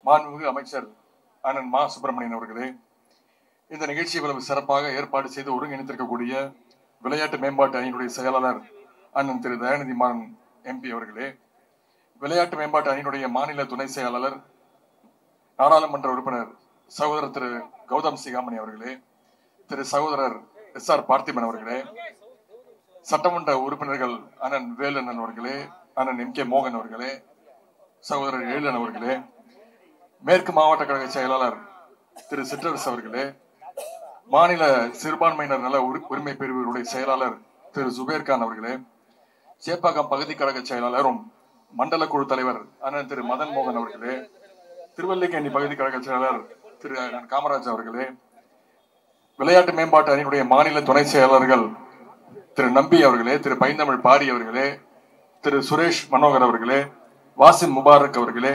மாண்புமிகு அமைச்சர் அண்ணன் மா சுப்பிரமணியன் அவர்களே இந்த நிகழ்ச்சி இவ்வளவு சிறப்பாக ஏற்பாடு செய்து ஒருங்கிணைத்திருக்கக்கூடிய விளையாட்டு மேம்பாட்டு அணியினுடைய செயலாளர் அண்ணன் திரு தயாநிதி மாறன் எம்பி அவர்களே விளையாட்டு மேம்பாட்டு அணியினுடைய மாநில துணை செயலாளர் நாடாளுமன்ற உறுப்பினர் சகோதரர் திரு கௌதம் சிகாமணி அவர்களே திரு சகோதரர் எஸ் ஆர் பார்த்திபன் அவர்களே சட்டமன்ற உறுப்பினர்கள் அண்ணன் வேலண்ணன் அவர்களே அண்ணன் எம் கே மோகன் அவர்களே சகோதரர் ஏழன் அவர்களே மேற்கு மாவட்ட கழக செயலாளர் திரு சிற்றரசு அவர்களே மாநில சிறுபான்மையினர் நல உரி- உரிமை பிரிவினுடைய செயலாளர் திரு ஜுபேர் கான் அவர்களே சேப்பாக்கம் பகுதி கழக செயலாளரும் மண்டல குழு தலைவர் அண்ணன் திரு மதன் மோகன் அவர்களே திருவல்லிக்கேணி பகுதி கழக செயலாளர் திரு அண்ணன் காமராஜ் அவர்களே விளையாட்டு மேம்பாட்டு அணியினுடைய மாநில துணை செயலாளர்கள் திரு நம்பி அவர்களே திரு பைந்தமிழ் பாரி அவர்களே திரு சுரேஷ் மனோகர் அவர்களே வாசிம் முபாரக் அவர்களே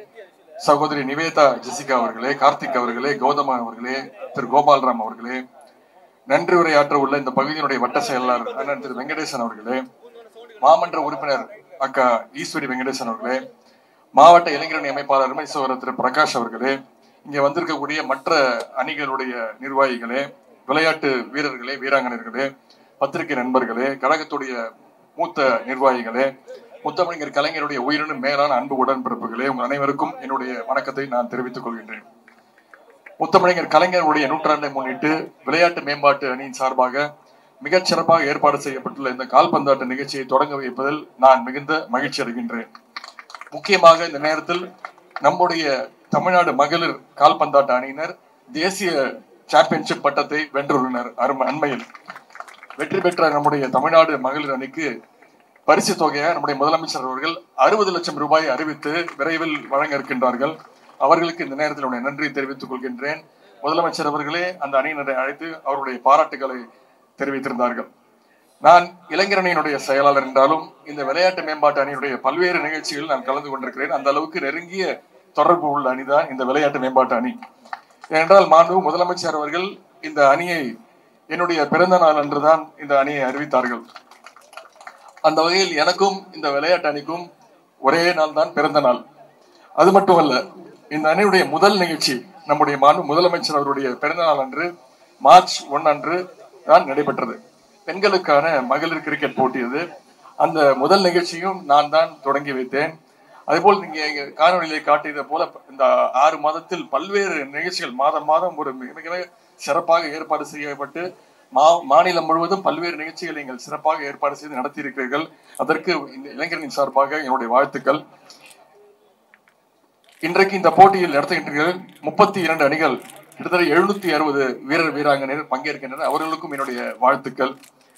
சகோதரி நிவேதா ஜெசிகா அவர்களே கார்த்திக் அவர்களே கௌதமா அவர்களே திரு கோபால்ராம் அவர்களே நன்றி உரையாற்ற உள்ள இந்த பகுதியினுடைய வட்ட செயலாளர் அண்ணன் திரு வெங்கடேசன் அவர்களே மாமன்ற உறுப்பினர் அக்கா ஈஸ்வரி வெங்கடேசன் அவர்களே மாவட்ட இளைஞரணி அமைப்பாளர் அருமை சகோதரர் திரு பிரகாஷ் அவர்களே இங்க வந்திருக்கக்கூடிய மற்ற அணிகளுடைய நிர்வாகிகளே விளையாட்டு வீரர்களே வீராங்கனைகளே பத்திரிகை நண்பர்களே கழகத்துடைய மூத்த நிர்வாகிகளே முத்தமிழர் கலைஞருடைய உயிரினும் மேலான அன்பு உடன்பிறப்புகளே உங்கள் அனைவருக்கும் என்னுடைய வணக்கத்தை நான் தெரிவித்துக் கொள்கின்றேன் முத்தமிழர் கலைஞருடைய நூற்றாண்டை முன்னிட்டு விளையாட்டு மேம்பாட்டு அணியின் சார்பாக மிகச் சிறப்பாக ஏற்பாடு செய்யப்பட்டுள்ள இந்த கால்பந்தாட்ட நிகழ்ச்சியை தொடங்க வைப்பதில் நான் மிகுந்த மகிழ்ச்சி அடைகின்றேன் முக்கியமாக இந்த நேரத்தில் நம்முடைய தமிழ்நாடு மகளிர் கால்பந்தாட்ட அணியினர் தேசிய சாம்பியன்ஷிப் பட்டத்தை வென்றுள்ளனர் அரும அண்மையில் வெற்றி பெற்ற நம்முடைய தமிழ்நாடு மகளிர் அணிக்கு பரிசு தொகையை நம்முடைய முதலமைச்சர் அவர்கள் அறுபது லட்சம் ரூபாய் அறிவித்து விரைவில் வழங்க இருக்கின்றார்கள் அவர்களுக்கு இந்த நேரத்தில் என்னுடைய நன்றியை தெரிவித்துக் கொள்கின்றேன் முதலமைச்சர் அவர்களே அந்த அணியினரை அழைத்து அவருடைய பாராட்டுகளை தெரிவித்திருந்தார்கள் நான் இளைஞரணியினுடைய செயலாளர் என்றாலும் இந்த விளையாட்டு மேம்பாட்டு அணியினுடைய பல்வேறு நிகழ்ச்சிகளில் நான் கலந்து கொண்டிருக்கிறேன் அந்த அளவுக்கு நெருங்கிய தொடர்பு உள்ள அணிதான் இந்த விளையாட்டு மேம்பாட்டு அணி ஏனென்றால் மாண்பு முதலமைச்சர் அவர்கள் இந்த அணியை என்னுடைய பிறந்த நாள் அன்றுதான் இந்த அணியை அறிவித்தார்கள் அந்த வகையில் எனக்கும் இந்த விளையாட்டு அணிக்கும் ஒரே நாள் தான் பிறந்த நாள் அது மட்டுமல்ல இந்த அணியுடைய முதல் நிகழ்ச்சி நம்முடைய மாண்பு முதலமைச்சர் அவருடைய பிறந்த நாள் அன்று மார்ச் ஒன் அன்று தான் நடைபெற்றது பெண்களுக்கான மகளிர் கிரிக்கெட் போட்டி அது அந்த முதல் நிகழ்ச்சியும் நான் தான் தொடங்கி வைத்தேன் அதேபோல் நீங்க இங்க காணொலியிலே காட்டியதை போல இந்த ஆறு மாதத்தில் பல்வேறு நிகழ்ச்சிகள் மாதம் மாதம் ஒரு மிக மிக சிறப்பாக ஏற்பாடு செய்யப்பட்டு மா மாநிலம் முழுவதும் பல்வேறு நிகழ்ச்சிகளை நீங்கள் சிறப்பாக ஏற்பாடு செய்து நடத்தியிருக்கிறீர்கள் அதற்கு இந்த இளைஞரின் சார்பாக என்னுடைய வாழ்த்துக்கள் இன்றைக்கு இந்த போட்டியில் நடத்துகின்றீர்கள் முப்பத்தி இரண்டு அணிகள் கிட்டத்தட்ட எழுநூத்தி அறுபது வீரர் வீராங்கனையர் பங்கேற்கின்றனர் அவர்களுக்கும் என்னுடைய வாழ்த்துக்கள்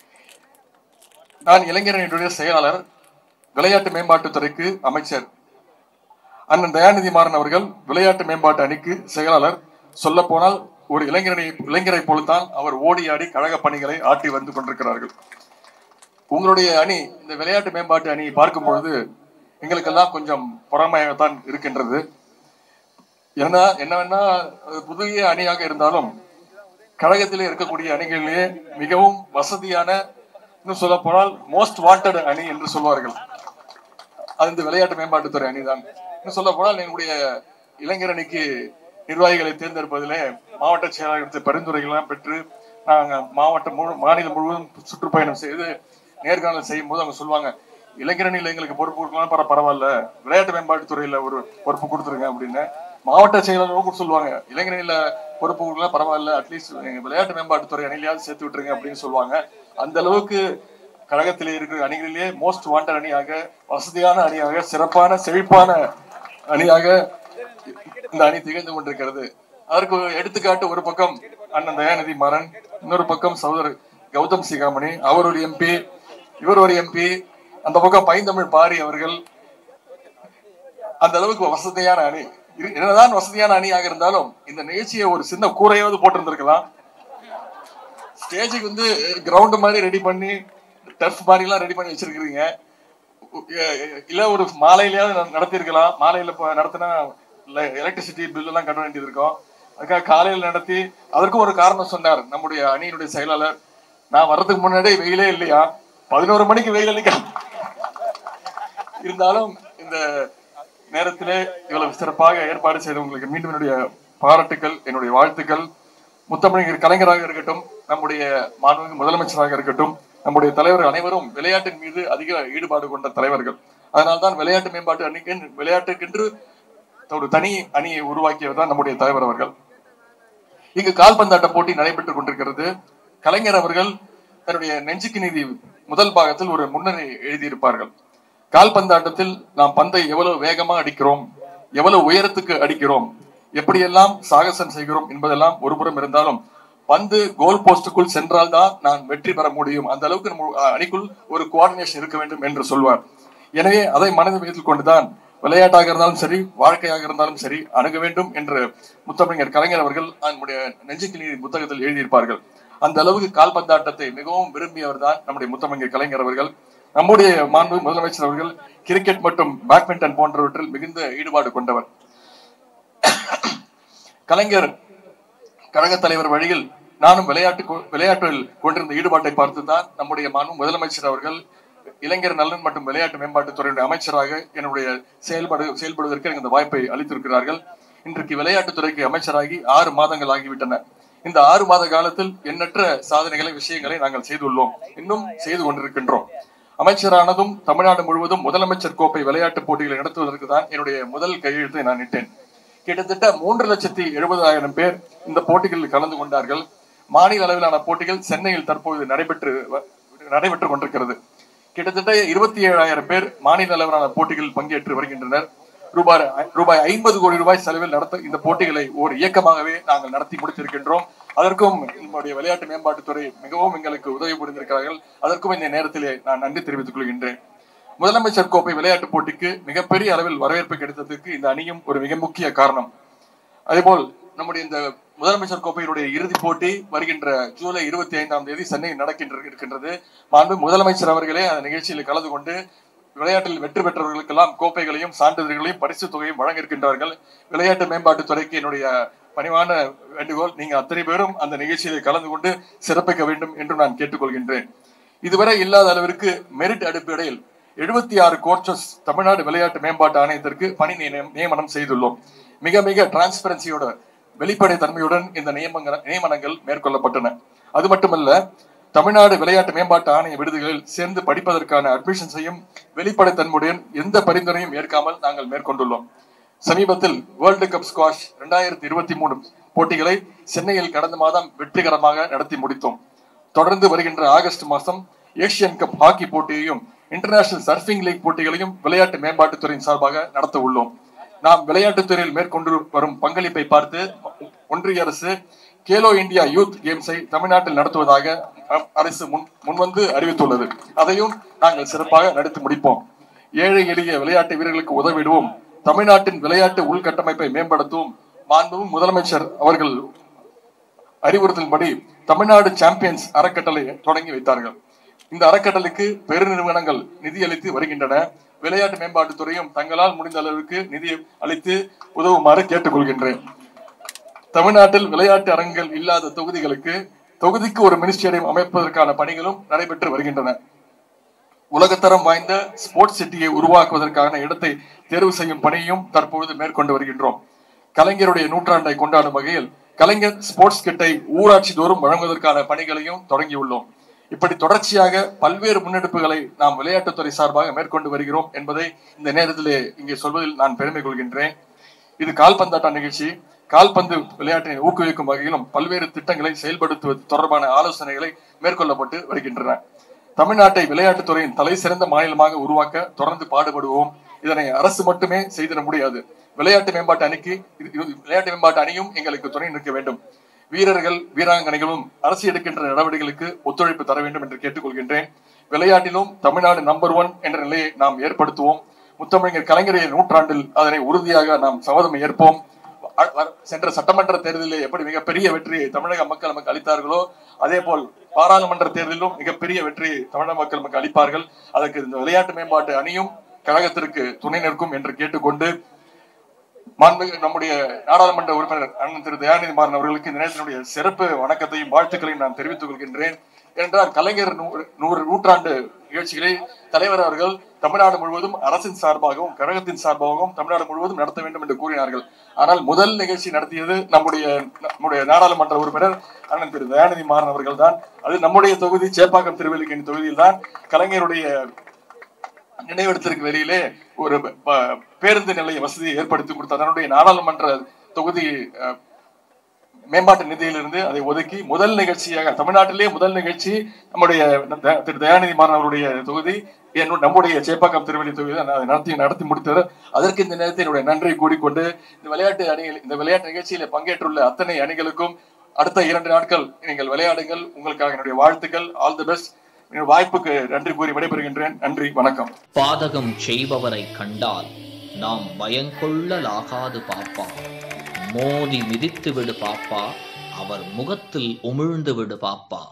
நான் இளைஞரணியுடைய செயலாளர் விளையாட்டு மேம்பாட்டுத்துறைக்கு அமைச்சர் அண்ணன் தயாநிதி மாறன் அவர்கள் விளையாட்டு மேம்பாட்டு அணிக்கு செயலாளர் சொல்ல போனால் ஒரு இளைஞரணி இளைஞரை போலத்தான் அவர் ஓடி ஆடி கழக பணிகளை ஆற்றி வந்து கொண்டிருக்கிறார்கள் உங்களுடைய அணி இந்த விளையாட்டு மேம்பாட்டு அணியை பார்க்கும் பொழுது எங்களுக்கெல்லாம் கொஞ்சம் பொறாமையாகத்தான் இருக்கின்றது ஏன்னா என்னவென்னா அது புதிய அணியாக இருந்தாலும் கழகத்திலே இருக்கக்கூடிய அணிகளிலே மிகவும் வசதியான இன்னும் சொல்ல போனால் மோஸ்ட் வாண்டட் அணி என்று சொல்வார்கள் அது இந்த விளையாட்டு மேம்பாட்டுத்துறை அணிதான் இன்னும் சொல்ல போனால் எங்களுடைய இளைஞர் அணிக்கு நிர்வாகிகளை தேர்ந்தெடுப்பதிலே மாவட்ட செயலாளர்களுடைய பரிந்துரைகள்லாம் பெற்று நாங்கள் மாவட்டம் முழு மாநிலம் முழுவதும் சுற்றுப்பயணம் செய்து நேர்காணல் செய்யும் போது அவங்க சொல்லுவாங்க இளைஞரணியில் எங்களுக்கு பொறுப்பு கொடுக்கலாம் பர பரவாயில்ல விளையாட்டு மேம்பாட்டுத்துறையில ஒரு பொறுப்பு கொடுத்துருங்க அப்படின்னு மாவட்ட செயலாளரும் கூட சொல்லுவாங்க இளைஞரணியில பொறுப்பு கொடுக்கலாம் பரவாயில்ல அட்லீஸ்ட் விளையாட்டு மேம்பாட்டுத்துறை அணிலையாவது சேர்த்து விட்டுருங்க அப்படின்னு சொல்லுவாங்க அந்த அளவுக்கு கழகத்திலே இருக்கிற அணிகளிலே மோஸ்ட் வாண்டட் அணியாக வசதியான அணியாக சிறப்பான செழிப்பான அணியாக இந்த அணி திகழ்ந்து கொண்டிருக்கிறது அதற்கு ஒரு எடுத்துக்காட்டு ஒரு பக்கம் அண்ணன் தயாநிதி மாறன் இன்னொரு பக்கம் சகோதரர் கௌதம் சிகாமணி அவர் ஒரு எம்பி இவர் ஒரு எம்பி அந்த பக்கம் பைந்தமிழ் பாரி அவர்கள் அந்த அளவுக்கு வசதியான அணி இரு- என்னதான் வசதியான அணியாக இருந்தாலும் இந்த நிகழ்ச்சியை ஒரு சின்ன கூரையாவது போட்டிருந்திருக்கலாம் ஸ்டேஜுக்கு வந்து கிரவுண்ட் மாதிரி ரெடி பண்ணி டர்ஃப் மாதிரி எல்லாம் ரெடி பண்ணி வச்சிருக்கிறீங்க இல்ல ஒரு மாலையிலயாவது நட- நடத்தியிருக்கலாம் மாலையில இப்ப நடத்தினா எலக்ட்ரிசிட்டி பில் எல்லாம் கட்ட வேண்டியது இருக்கும் அதுக்காக காலையில் நடத்தி அதற்கும் ஒரு காரணம் சொன்னார் நம்முடைய அணியினுடைய செயலாளர் நான் வர்றதுக்கு முன்னாடி வெயிலே இல்லையா பதினோரு மணிக்கு வெயில் அளிக்க இருந்தாலும் இந்த நேரத்திலே இவ்வளவு சிறப்பாக ஏற்பாடு செய்த உங்களுக்கு மீண்டும் என்னுடைய பாராட்டுக்கள் என்னுடைய வாழ்த்துக்கள் முத்தமிழர் கலைஞராக இருக்கட்டும் நம்முடைய மாண்புமிகு முதலமைச்சராக இருக்கட்டும் நம்முடைய தலைவர்கள் அனைவரும் விளையாட்டின் மீது அதிக ஈடுபாடு கொண்ட தலைவர்கள் அதனால்தான் விளையாட்டு மேம்பாட்டு அணிக்கு விளையாட்டுக்கென்று ஒரு தனி அணியை உருவாக்கியவர் தான் நம்முடைய தலைவர் அவர்கள் இங்கு கால்பந்தாட்ட போட்டி நடைபெற்றுக் கொண்டிருக்கிறது கலைஞர் அவர்கள் தன்னுடைய நெஞ்சுக்கு நீதி முதல் பாகத்தில் ஒரு முன்னணி எழுதியிருப்பார்கள் கால்பந்தாட்டத்தில் நாம் பந்தை எவ்வளவு வேகமா அடிக்கிறோம் எவ்வளவு உயரத்துக்கு அடிக்கிறோம் எப்படியெல்லாம் சாகசம் செய்கிறோம் என்பதெல்லாம் ஒருபுறம் இருந்தாலும் பந்து கோல் போஸ்டுக்குள் சென்றால்தான் நான் வெற்றி பெற முடியும் அந்த அளவுக்கு நம்ம அணிக்குள் ஒரு கோஆர்டினேஷன் இருக்க வேண்டும் என்று சொல்வார் எனவே அதை மனதில் வைத்துக் கொண்டுதான் விளையாட்டாக இருந்தாலும் சரி வாழ்க்கையாக இருந்தாலும் சரி அணுக வேண்டும் என்று முத்தமிழர் கலைஞர் அவர்கள் நம்முடைய நெஞ்சுக்கு நீதி புத்தகத்தில் எழுதியிருப்பார்கள் அந்த அளவுக்கு கால்பந்தாட்டத்தை மிகவும் விரும்பியவர் தான் நம்முடைய முத்தமிழர் கலைஞர் அவர்கள் நம்முடைய மாண்பு முதலமைச்சர் அவர்கள் கிரிக்கெட் மற்றும் பேட்மிண்டன் போன்றவற்றில் மிகுந்த ஈடுபாடு கொண்டவர் கலைஞர் கழக தலைவர் வழியில் நானும் விளையாட்டு கொ- விளையாட்டில் கொண்டிருந்த ஈடுபாட்டை பார்த்து தான் நம்முடைய மாண்பு முதலமைச்சர் அவர்கள் இளைஞர் நலன் மற்றும் விளையாட்டு மேம்பாட்டுத் துறையுடைய அமைச்சராக என்னுடைய செயல்பாடு செயல்படுவதற்கு எனக்கு இந்த வாய்ப்பை அளித்திருக்கிறார்கள் இன்றைக்கு விளையாட்டுத்துறைக்கு அமைச்சராகி ஆறு மாதங்கள் ஆகிவிட்டன இந்த ஆறு மாத காலத்தில் எண்ணற்ற சாதனைகளை விஷயங்களை நாங்கள் செய்துள்ளோம் இன்னும் செய்து கொண்டிருக்கின்றோம் அமைச்சரானதும் தமிழ்நாடு முழுவதும் முதலமைச்சர் கோப்பை விளையாட்டுப் போட்டிகளை நடத்துவதற்கு தான் என்னுடைய முதல் கையெழுத்தை நான் இட்டேன் கிட்டத்தட்ட மூன்று லட்சத்தி எழுபதாயிரம் பேர் இந்த போட்டிகளில் கலந்து கொண்டார்கள் மாநில அளவிலான போட்டிகள் சென்னையில் தற்போது நடைபெற்று வ- நடைபெற்றுக் கொண்டிருக்கிறது கிட்டத்தட்ட இருபத்தி ஏழாயிரம் பேர் மாநில அளவிலான போட்டிகளில் பங்கேற்று வருகின்றனர் ரூபாய் ரூபாய் ஐம்பது கோடி ரூபாய் செலவில் நடத்த இந்த போட்டிகளை ஒரு இயக்கமாகவே நாங்கள் நடத்தி முடித்திருக்கின்றோம் அதற்கும் நம்முடைய விளையாட்டு மேம்பாட்டுத்துறை மிகவும் எங்களுக்கு உதவி புரிந்திருக்கிறார்கள் அதற்கும் இந்த நேரத்திலே நான் நன்றி தெரிவித்துக் கொள்கின்றேன் முதலமைச்சர் கோப்பை விளையாட்டுப் போட்டிக்கு மிகப்பெரிய அளவில் வரவேற்பு கிடைத்ததற்கு இந்த அணியும் ஒரு மிக முக்கிய காரணம் அதேபோல் நம்முடைய இந்த முதலமைச்சர் கோப்பையினுடைய இறுதிப் போட்டி வருகின்ற ஜூலை இருபத்தி ஐந்தாம் தேதி சென்னையில் நடக்கின்ற இருக்கின்றது மாண்பு முதலமைச்சர் அவர்களே அந்த நிகழ்ச்சியில் கலந்து கொண்டு விளையாட்டில் வெற்றி பெற்றவர்களுக்கெல்லாம் கோப்பைகளையும் சான்றிதழ்களையும் பரிசு தொகையும் வழங்க இருக்கின்றார்கள் விளையாட்டு மேம்பாட்டுத் துறைக்கு என்னுடைய பணிவான வேண்டுகோள் நீங்க அத்தனை பேரும் அந்த நிகழ்ச்சியில் கலந்து கொண்டு சிறப்பிக்க வேண்டும் என்று நான் கேட்டுக்கொள்கின்றேன் இதுவரை இல்லாத அளவிற்கு மெரிட் அடிப்படையில் எழுபத்தி ஆறு கோச்சஸ் தமிழ்நாடு விளையாட்டு மேம்பாட்டு ஆணையத்திற்கு பணி நியமனம் நியமனம் செய்துள்ளோம் மிக மிக டிரான்ஸ்பரன்சியோட வெளிப்படை தன்மையுடன் இந்த நியமங்க நியமனங்கள் மேற்கொள்ளப்பட்டன அது மட்டுமல்ல தமிழ்நாடு விளையாட்டு மேம்பாட்டு ஆணைய விடுதிகளில் சேர்ந்து படிப்பதற்கான அட்மிஷன்ஸையும் வெளிப்படைத்தன்மையுடன் எந்த பரிந்துரையும் ஏற்காமல் நாங்கள் மேற்கொண்டுள்ளோம் சமீபத்தில் வேர்ல்டு கப் ஸ்குவாஷ் இரண்டாயிரத்தி இருபத்தி மூணு போட்டிகளை சென்னையில் கடந்த மாதம் வெற்றிகரமாக நடத்தி முடித்தோம் தொடர்ந்து வருகின்ற ஆகஸ்ட் மாதம் ஏசியன் கப் ஹாக்கி போட்டியையும் இன்டர்நேஷனல் சர்ஃபிங் லீக் போட்டிகளையும் விளையாட்டு மேம்பாட்டுத்துறையின் சார்பாக நடத்த உள்ளோம் நாம் விளையாட்டுத் துறையில் மேற்கொண்டு வரும் பங்களிப்பை பார்த்து ஒன்றிய அரசு கேலோ இந்தியா யூத் கேம்ஸை தமிழ்நாட்டில் நடத்துவதாக அ- அரசு முன் முன்வந்து அறிவித்துள்ளது அதையும் நாங்கள் சிறப்பாக நடத்தி முடிப்போம் ஏழை எளிய விளையாட்டு வீரர்களுக்கு உதவிடுவோம் தமிழ்நாட்டின் விளையாட்டு உள்கட்டமைப்பை மேம்படுத்தவும் மாண்பும் முதலமைச்சர் அவர்கள் அறிவுறுத்தலின்படி தமிழ்நாடு சாம்பியன்ஸ் அறக்கட்டளை தொடங்கி வைத்தார்கள் இந்த அறக்கட்டளைக்கு பெருநிறுவனங்கள் நிதியளித்து வருகின்றன விளையாட்டு மேம்பாட்டுத் துறையும் தங்களால் முடிந்த அளவுக்கு நிதி அளித்து உதவுமாறு கேட்டுக்கொள்கின்றேன் தமிழ்நாட்டில் விளையாட்டு அரங்குகள் இல்லாத தொகுதிகளுக்கு தொகுதிக்கு ஒரு மினி ஸ்டேடியம் அமைப்பதற்கான பணிகளும் நடைபெற்று வருகின்றன உலகத்தரம் வாய்ந்த ஸ்போர்ட்ஸ் சிட்டியை உருவாக்குவதற்கான இடத்தை தேர்வு செய்யும் பணியையும் தற்பொழுது மேற்கொண்டு வருகின்றோம் கலைஞருடைய நூற்றாண்டை கொண்டாடும் வகையில் கலைஞர் ஸ்போர்ட்ஸ் கிட்டை ஊராட்சி தோறும் வழங்குவதற்கான பணிகளையும் தொடங்கியுள்ளோம் இப்படி தொடர்ச்சியாக பல்வேறு முன்னெடுப்புகளை நாம் விளையாட்டுத்துறை சார்பாக மேற்கொண்டு வருகிறோம் என்பதை இந்த நேரத்திலே இங்கே சொல்வதில் நான் பெருமை கொள்கின்றேன் இது கால்பந்தாட்ட நிகழ்ச்சி கால்பந்து விளையாட்டினை ஊக்குவிக்கும் வகையிலும் பல்வேறு திட்டங்களை செயல்படுத்துவது தொடர்பான ஆலோசனைகளை மேற்கொள்ளப்பட்டு வருகின்றன தமிழ்நாட்டை விளையாட்டுத்துறையின் தலை சிறந்த மாநிலமாக உருவாக்க தொடர்ந்து பாடுபடுவோம் இதனை அரசு மட்டுமே செய்திட முடியாது விளையாட்டு மேம்பாட்டு அணிக்கு இது- இது- விளையாட்டு மேம்பாட்டு அணியும் எங்களுக்கு துணை நிற்க வேண்டும் வீரர்கள் வீராங்கனைகளும் அரசு எடுக்கின்ற நடவடிக்கைகளுக்கு ஒத்துழைப்பு தர வேண்டும் என்று கேட்டுக்கொள்கின்றேன் விளையாட்டிலும் தமிழ்நாடு நம்பர் ஒன் என்ற நிலையை நாம் ஏற்படுத்துவோம் முத்தமிழர் கலைஞரின் நூற்றாண்டில் அதனை உறுதியாக நாம் சபதம் ஏற்போம் அ- வர- சென்ற சட்டமன்ற தேர்தலில் எப்படி மிகப்பெரிய வெற்றியை தமிழக மக்கள் நமக்கு அளித்தார்களோ அதே போல் பாராளுமன்ற தேர்தலிலும் மிகப்பெரிய வெற்றியை தமிழக மக்கள் நமக்கு அளிப்பார்கள் அதற்கு இந்த விளையாட்டு மேம்பாட்டு அணியும் கழகத்திற்கு துணை நிற்கும் என்று கேட்டுக்கொண்டு மாண்புமிகு நம்முடைய நாடாளுமன்ற உறுப்பினர் அண்ணன் திரு தயாநிதி மாறன் அவர்களுக்கு இந்த நேரத்தினுடைய சிறப்பு வணக்கத்தையும் வாழ்த்துக்களையும் நான் தெரிவித்துக் கொள்கின்றேன் என்றால் கலைஞர் நூறு நூறு நூற்றாண்டு நிகழ்ச்சிகளை தலைவர் அவர்கள் தமிழ்நாடு முழுவதும் அரசின் சார்பாகவும் கழகத்தின் சார்பாகவும் தமிழ்நாடு முழுவதும் நடத்த வேண்டும் என்று கூறினார்கள் ஆனால் முதல் நிகழ்ச்சி நடத்தியது நம்முடைய நம்முடைய நாடாளுமன்ற உறுப்பினர் அண்ணன் திரு தயாநிதி மாறன் அவர்கள் தான் அது நம்முடைய தொகுதி சேப்பாக்கம் திருவல்லிக்கேணி தொகுதியில் தான் கலைஞருடைய நினைவிடத்திற்கு வெளியிலே ஒரு ப- பேருந்து நிலைய வசதியை ஏற்படுத்தி கொடுத்தார் அதனுடைய நாடாளுமன்ற தொகுதி அஹ், மேம்பாட்டு நிதியிலிருந்து அதை ஒதுக்கி முதல் நிகழ்ச்சியாக தமிழ்நாட்டிலே முதல் நிகழ்ச்சி நம்முடைய த- திரு தயாநிதி மாறன் அவருடைய தொகுதி என்னுடைய நம்முடைய சேப்பாக்கம் திருவள்ளி தொகுதி தான் அதை நடத்தி நடத்தி முடித்தது அதற்கு இந்த நேரத்தில் என்னுடைய நன்றி கூறிக்கொண்டு இந்த விளையாட்டு அணிகள் இந்த விளையாட்டு நிகழ்ச்சியில பங்கேற்றுள்ள அத்தனை அணிகளுக்கும் அடுத்த இரண்டு நாட்கள் நீங்கள் விளையாடுங்கள் உங்களுக்காக என்னுடைய வாழ்த்துக்கள் ஆல் தி பெஸ்ட் வாய்ப்புக்கு நன்றி கூறி விடைபெறுகின்றேன் நன்றி வணக்கம் பாதகம் செய்பவரை கண்டால் நாம் பயங்கொள்ளலாகாது பாப்பா மோதி மிதித்து விடு பாப்பா அவர் முகத்தில் உமிழ்ந்து விடு பாப்பா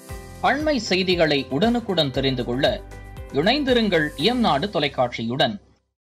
அண்மை செய்திகளை உடனுக்குடன் தெரிந்து கொள்ள இணைந்திருங்கள் இயம்நாடு தொலைக்காட்சியுடன்